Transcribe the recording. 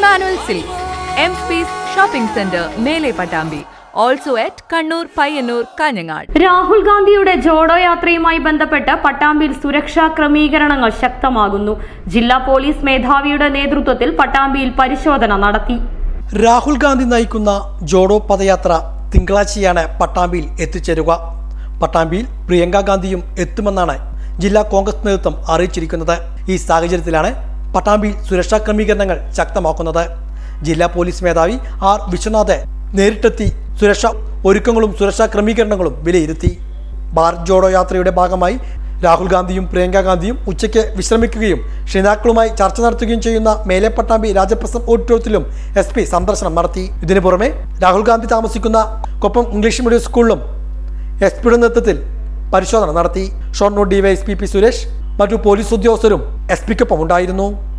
Emmanuel Silks, M Space Shopping Center, Mele Patambi. Also at Kannur, Payyanur, Kanyangad. Rahul ഗാന്ധിയുടെ ജോഡോ യാത്രയുമായി ബന്ധപ്പെട്ട് പട്ടാമ്പിയിൽ സുരക്ഷാ ക്രമീകരണങ്ങൾ ശക്തമാകുന്നു ജില്ലാ പോലീസ് മേധാവിയുടെ നേതൃത്വത്തിൽ പട്ടാമ്പിയിൽ പരിശോധന നടത്തി രാഹുൽ ഗാന്ധി നയിക്കുന്ന ജോഡോ പദയാത്ര തിങ്കളാഴ്ചയാണ് പട്ടാമ്പിയിൽ എത്തിച്ചേരുക പട്ടാമ്പിയിൽ പ്രിയങ്ക ഗാന്ധിയും എത്തുമെന്നാണ് ജില്ലാ കോൺഗ്രസ് നേതൃത്വം അറിയിച്ചിരിക്കുന്നത് ഈ സാഹചര്യത്തിലാണ് പട്ടാമ്പിയിൽ സുരക്ഷാ ക്രമീകരണങ്ങൾ ശക്തമാക്കുന്നത് ജില്ലാ പോലീസ് മേധാവി ആർ വിശ്വനാഥ് നേരിട്ടെത്തി സുരക്ഷാ ഒരുക്കങ്ങളും സുരക്ഷാ ക്രമീകരണങ്ങളും വിലയിരുത്തി ഭാരത് ജോഡോ യാത്രയുടെ ഭാഗമായി രാഹുൽ ഗാന്ധിയും പ്രിയങ്ക ഗാന്ധിയും ഉച്ചയ്ക്ക് വിശ്രമിക്കുകയും ക്ഷണിതാക്കളുമായി ചർച്ച നടത്തുകയും ചെയ്യുന്ന മേലെ പട്ടാമ്പി രാജപ്രസന്റ് ഓഡിറ്റോറിയത്തിലും എസ് പി സന്ദർശനം നടത്തി ഇതിനു പുറമെ രാഹുൽ ഗാന്ധി താമസിക്കുന്ന കൊപ്പം ഇംഗ്ലീഷ് മീഡിയം സ്കൂളിലും എസ് പിയുടെ നേതൃത്വത്തിൽ പരിശോധന നടത്തി Shoranur DYSP P Suresh മറ്റു പോലീസ് ഉദ്യോഗസ്ഥരും എസ് പിക്കൊപ്പം ഉണ്ടായിരുന്നു